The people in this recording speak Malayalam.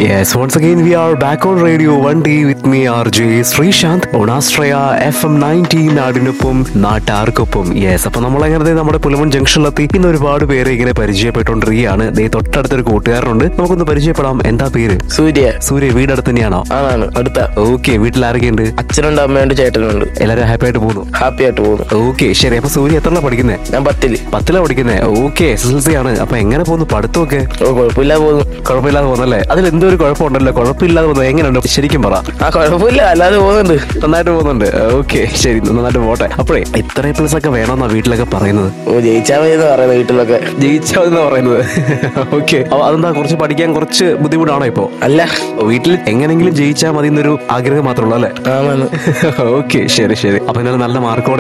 Yes, once again we are back on radio one day with me RJ Sreesanth on Astraya FM 90 നാടിനൊപ്പം നാട്ടാർക്കൊപ്പം യെസ് അപ്പൊ നമ്മൾ അങ്ങനെ നമ്മുടെ പുലമൺ ജംഗ്ഷനിലെത്തി ഇന്ന് ഒരുപാട് പേരെ ഇങ്ങനെ പരിചയപ്പെട്ടുകൊണ്ടിരിക്കുകയാണ് ദേ തൊട്ടടുത്തൊരു കൂട്ടുകാരനുണ്ട് നമുക്കൊന്ന് പരിചയപ്പെടാം എന്താ പേര് സൂര്യ സൂര്യ വീടടുത്ത് തന്നെയാണോ ആണാണ് അടുത്ത ഓക്കെ വീട്ടിൽ ആരൊക്കെയുണ്ട് അച്ഛനുണ്ട് അമ്മയുണ്ട് ചേട്ടനുണ്ട് എല്ലാവരും ഹാപ്പി ആയിട്ട് പോകുന്നു ഹാപ്പി ആയിട്ട് പോകുന്നു ഓക്കെ ശരി അപ്പൊ സൂര്യ എത്ര പഠിക്കുന്നേ ഞാൻ പത്തില് പത്തിലാ പഠിക്കുന്നേ okay S S L C ആണ് അപ്പൊ എങ്ങനെ പോകുന്നു പഠിത്തമൊക്കെ ഓ കുഴപ്പമില്ല പോകുന്നു കുഴപ്പമില്ലാതെ പോകുന്നല്ലേ അതിൽ എന്തോ ഒരു കുഴപ്പമുണ്ടല്ലോ കുഴപ്പമില്ലാതെ പോകുന്നത് എങ്ങനെയുണ്ട് ശരിക്കും പറ ആ കുഴപ്പമില്ല അല്ലാതെ പോകുന്നുണ്ട് നന്നായിട്ട് പോകുന്നുണ്ട് ഓക്കെ ശരി നന്നായിട്ട് പോട്ടെ അപ്പോഴേ ഇത്ര പ്ലസ് ഒക്കെ വേണമെന്നാ വീട്ടിലൊക്കെ പറയുന്നത് ഓ ജയിച്ചാൽ മതി എന്ന് പറയുന്നത് വീട്ടിലൊക്കെ ജയിച്ചാൽ എന്ന് പറയുന്നത് ഓക്കെ അതെന്താ കുറച്ച് പഠിക്കാൻ കുറച്ച് ബുദ്ധിമുട്ടാണോ ഇപ്പോ അല്ല വീട്ടിൽ എങ്ങനെങ്കിലും ജയിച്ചാൽ മതി എന്നൊരു ആഗ്രഹം മാത്രമേ ഉള്ളൂ അല്ലേ ആണാണ് ഓക്കെ ശരി ശരി അപ്പൊ ഇന്നലെ നല്ല മാർക്കോടെ